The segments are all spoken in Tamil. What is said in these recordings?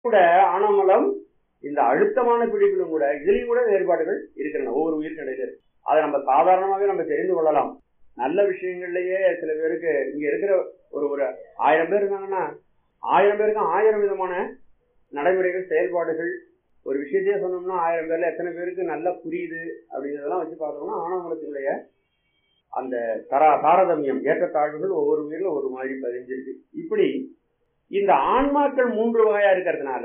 கூட ஆனமலம் இந்த அழுத்தமான பிடிப்பிலும் கூட இதுலயும் கூட வேறுபாடுகள் இருக்கின்றன ஒவ்வொரு உயிர்கடையில இருக்கு அதை நம்ம சாதாரணமாகவே நம்ம தெரிந்து கொள்ளலாம் நல்ல விஷயங்கள்லயே சில பேருக்கு இங்க இருக்கிற ஒரு ஒரு ஆயிரம் பேர் இருந்தாங்கன்னா ஆயிரம் பேருக்கு ஆயிரம் விதமான நடைமுறைகள் செயல்பாடுகள் ஒரு விஷயத்தையே சொன்னோம்னா ஆயிரம் பேர்ல எத்தனை பேருக்கு நல்லா புரியுது அப்படிங்கிறதெல்லாம் வச்சு பார்த்தோம்னா ஆனமலத்தினுடைய அந்த தரா தாரதமியம் ஏற்றத்தாழ்வுகள் ஒவ்வொரு உயிரில ஒரு மாதிரி பதிஞ்சிருக்கு இப்படி இந்த ஆன்மாக்கள் மூன்று வகையா இருக்கிறதுனால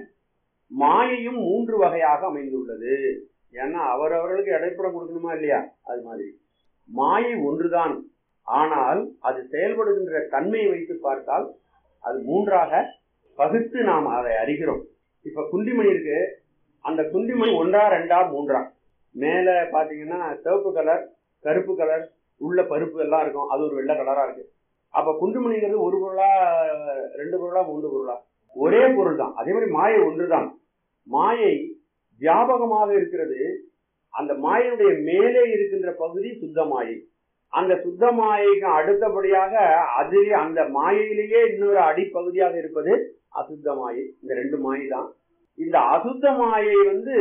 மாயையும் மூன்று வகையாக அமைந்துள்ளது ஏன்னா அவரவர்களுக்கு இடைப்படம் கொடுக்கணுமா இல்லையா அது மாதிரி மாயை ஒன்றுதான் ஆனால் அது செயல்படுகின்ற தன்மையை வைத்து பார்த்தால் அது மூன்றாக பகுத்து நாம் அதை அறிகிறோம் இப்ப குண்டிமணி இருக்கு அந்த குண்டிமணி ஒன்றா ரெண்டா மூன்றா மேல பாத்தீங்கன்னா சிவப்பு கலர் கருப்பு கலர் உள்ள பருப்பு எல்லாம் இருக்கும் அது ஒரு வெள்ளை கலரா இருக்கு அப்ப குண்டுமணிங்கிறது ஒரு பொருளா ரெண்டு பொருளா மூன்று பொருளா ஒரே பொருள் தான் அதே மாதிரி மாயை ஒன்றுதான் மாயை வியாபகமாக இருக்கிறது அந்த மாயனுடைய மேலே இருக்கின்ற பகுதி சுத்த மாயை அந்த சுத்த மாயைக்கு அடுத்தபடியாக அதிலே அந்த மாயையிலேயே இன்னொரு அடிப்பகுதியாக இருப்பது அசுத்த மாயை இந்த ரெண்டு மாயை தான் இந்த அசுத்த மாயை வந்து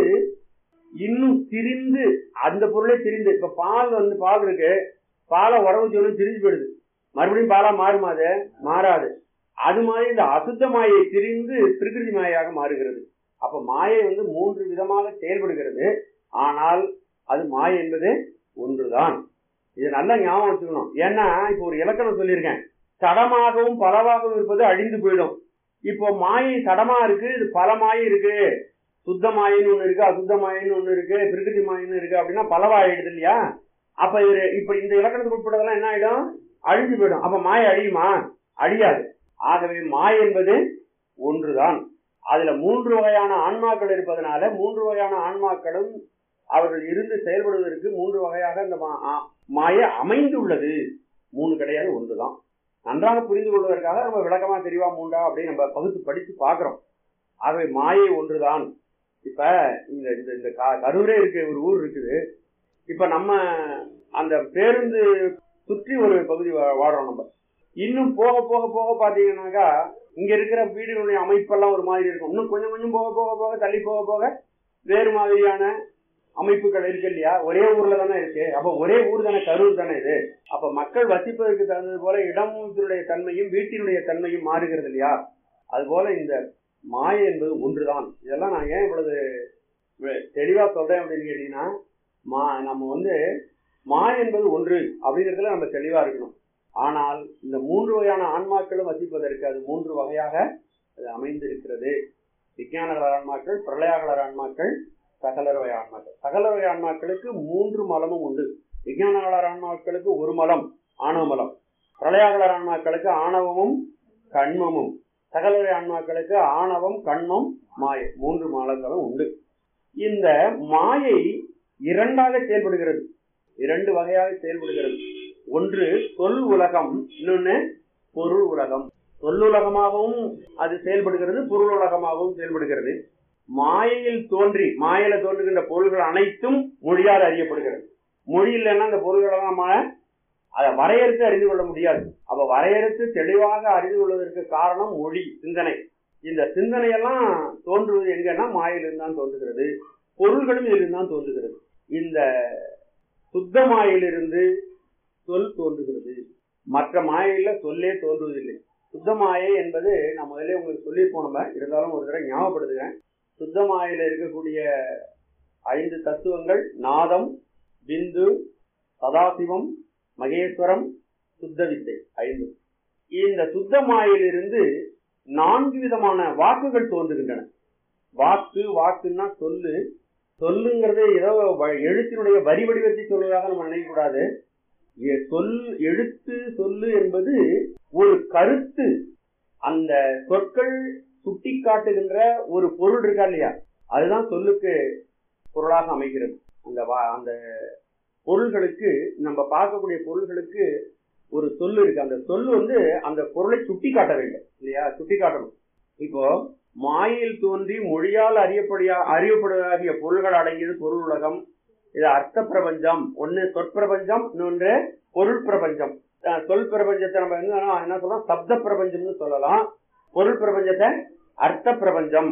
இன்னும் திரிந்து அந்த பொருளே திரிந்து இப்ப பால் வந்து பால் இருக்கு பாலை உறவு சொல்லி திரிஞ்சு போயிடுது மறுபடியும் பாலா மாறுமா அது மாறாது அது மாதிரி இந்த அசுத்த மாயை திரிந்து பிரகிருதி மாயாக மாறுகிறது அப்ப மாயை வந்து மூன்று விதமாக செயல்படுகிறது ஆனால் அது மாயை என்பது ஒன்றுதான் இது நல்லா ஞாபகம் வச்சுக்கணும் ஏன்னா இப்போ ஒரு இலக்கணம் சொல்லியிருக்கேன் தடமாகவும் பலவாகவும் இருப்பது அழிந்து போயிடும் இப்போ மாயை தடமா இருக்கு இது பல மாயை இருக்கு சுத்த மாயின்னு ஒண்ணு இருக்கு அசுத்த மாயின்னு ஒண்ணு இருக்கு பிரகிருதி மாயின்னு இருக்கு அப்படின்னா பலவாயிடுது இல்லையா அப்ப இது இப்ப இந்த இலக்கணத்துக்கு உட்பட்டதெல்லாம் என்ன ஆயிடும் அழிஞ்சு போயிடும் அப்ப மாயை அழியுமா அழியாது ஆகவே மாய் என்பது ஒன்றுதான் அதுல மூன்று வகையான ஆன்மாக்கள் இருப்பதனால மூன்று வகையான ஆன்மாக்களும் அவர்கள் இருந்து செயல்படுவதற்கு மூன்று வகையாக இந்த மாய அமைந்துள்ளது மூணு கிடையாது ஒன்றுதான் நன்றாக புரிந்து கொள்வதற்காக நம்ம விளக்கமா தெரியவா மூண்டா அப்படின்னு நம்ம பகுத்து படித்து பார்க்கிறோம் ஆகவே மாயை ஒன்றுதான் இப்ப இந்த இந்த இந்த கரூரே இருக்கு ஒரு ஊர் இருக்குது இப்ப நம்ம அந்த பேருந்து சுற்றி ஒரு பகுதி வாடுறோம் நம்ம இன்னும் போக போக போக பாத்தீங்கன்னாக்கா இங்க இருக்கிற வீடுகளுடைய அமைப்பெல்லாம் ஒரு மாதிரி இருக்கும் இன்னும் கொஞ்சம் கொஞ்சம் போக போக போக தள்ளி போக போக வேறு மாதிரியான அமைப்புகள் இருக்கு இல்லையா ஒரே ஊர்ல தானே இருக்கு அப்ப ஒரே ஊர் தானே கரூர் தானே இது அப்ப மக்கள் வசிப்பதற்கு தகுந்தது போல இடத்தினுடைய தன்மையும் வீட்டினுடைய தன்மையும் மாறுகிறது இல்லையா அது போல இந்த மாய என்பது ஒன்றுதான் இதெல்லாம் நான் ஏன் இவ்வளவு தெளிவா சொல்றேன் அப்படின்னு கேட்டீங்கன்னா மா நம்ம வந்து மாய என்பது ஒன்று அப்படிங்கிறதுல நம்ம தெளிவா இருக்கணும் ஆனால் இந்த மூன்று வகையான ஆன்மாக்களும் வசிப்பதற்கு அது மூன்று வகையாக அது அமைந்திருக்கிறது விஞ்ஞானகலர் ஆன்மாக்கள் பிரளயாகலர் ஆன்மாக்கள் சகலர் வகை ஆன்மாக்கள் சகலர் வகை ஆன்மாக்களுக்கு மூன்று மலமும் உண்டு விஞ்ஞானகலர் ஆன்மாக்களுக்கு ஒரு மலம் ஆணவ மலம் பிரளயாகலர் ஆன்மாக்களுக்கு ஆணவமும் கண்மமும் சகலரை ஆன்மாக்களுக்கு ஆணவம் கண்மம் மாயை மூன்று மலங்களும் உண்டு இந்த மாயை இரண்டாக செயல்படுகிறது இரண்டு வகையாக செயல்படுகிறது ஒன்று சொல் உலகம் இன்னொன்னு பொருள் உலகம் சொல்லுலகமாகவும் அது செயல்படுகிறது பொருள் உலகமாகவும் செயல்படுகிறது மாயையில் தோன்றி மாயில தோன்றுகின்ற பொருள்கள் அனைத்தும் மொழியால் அறியப்படுகிறது மொழி இல்லைன்னா அந்த பொருள்களை நம்ம அதை வரையறுத்து அறிந்து கொள்ள முடியாது அப்ப வரையறுத்து தெளிவாக அறிந்து கொள்வதற்கு காரணம் மொழி சிந்தனை இந்த சிந்தனையெல்லாம் தோன்றுவது எங்கன்னா மாயிலிருந்து தான் தோன்றுகிறது பொருள்களும் இதிலிருந்து தான் தோன்றுகிறது இந்த சுத்த மாயிலிருந்து சொல் தோன்றுகிறது மற்ற மாயில சொல்லே தோன்றுவதில்லை சுத்த மாயை என்பது நான் முதல்ல உங்களுக்கு சொல்லியிருப்போம் நம்ம இருந்தாலும் ஒரு தடவை ஞாபகப்படுத்துகிறேன் சுத்த மாயில இருக்கக்கூடிய ஐந்து தத்துவங்கள் நாதம் பிந்து சதாசிவம் மகேஸ்வரம் சுத்த வித்தை ஐந்து இந்த சுத்த மாயிலிருந்து நான்கு விதமான வாக்குகள் தோன்றுகின்றன வாக்கு வாக்குன்னா சொல்லு சொல்லுங்கிறது ஏதோ எழுத்தினுடைய வரி வடிவத்தை சொல்வதாக நம்ம நினைக்கக்கூடாது சொல் எழுத்து சொல்லு என்பது ஒரு கருத்து அந்த சொற்கள் சுட்டி காட்டுகின்ற ஒரு பொருள் இருக்கா இல்லையா அதுதான் சொல்லுக்கு பொருளாக அமைகிறது அந்த அந்த பொருள்களுக்கு நம்ம பார்க்கக்கூடிய பொருள்களுக்கு ஒரு சொல்லு இருக்கு அந்த சொல்லு வந்து அந்த பொருளை சுட்டி காட்ட வேண்டும் இல்லையா சுட்டி காட்டணும் இப்போ மாயில் தோன்றி மொழியால் அறியப்படியா அறியப்படுவதாகிய பொருள்கள் அடங்கியது பொருள் உலகம் இது அர்த்த பிரபஞ்சம் ஒன்னு சொற்பிரபஞ்சம் இன்னொன்று பொருள் பிரபஞ்சம் சொல் பிரபஞ்சத்தை நம்ம என்ன என்ன சொல்லலாம் சப்த பிரபஞ்சம்னு சொல்லலாம் பொருள் பிரபஞ்சத்தை அர்த்த பிரபஞ்சம்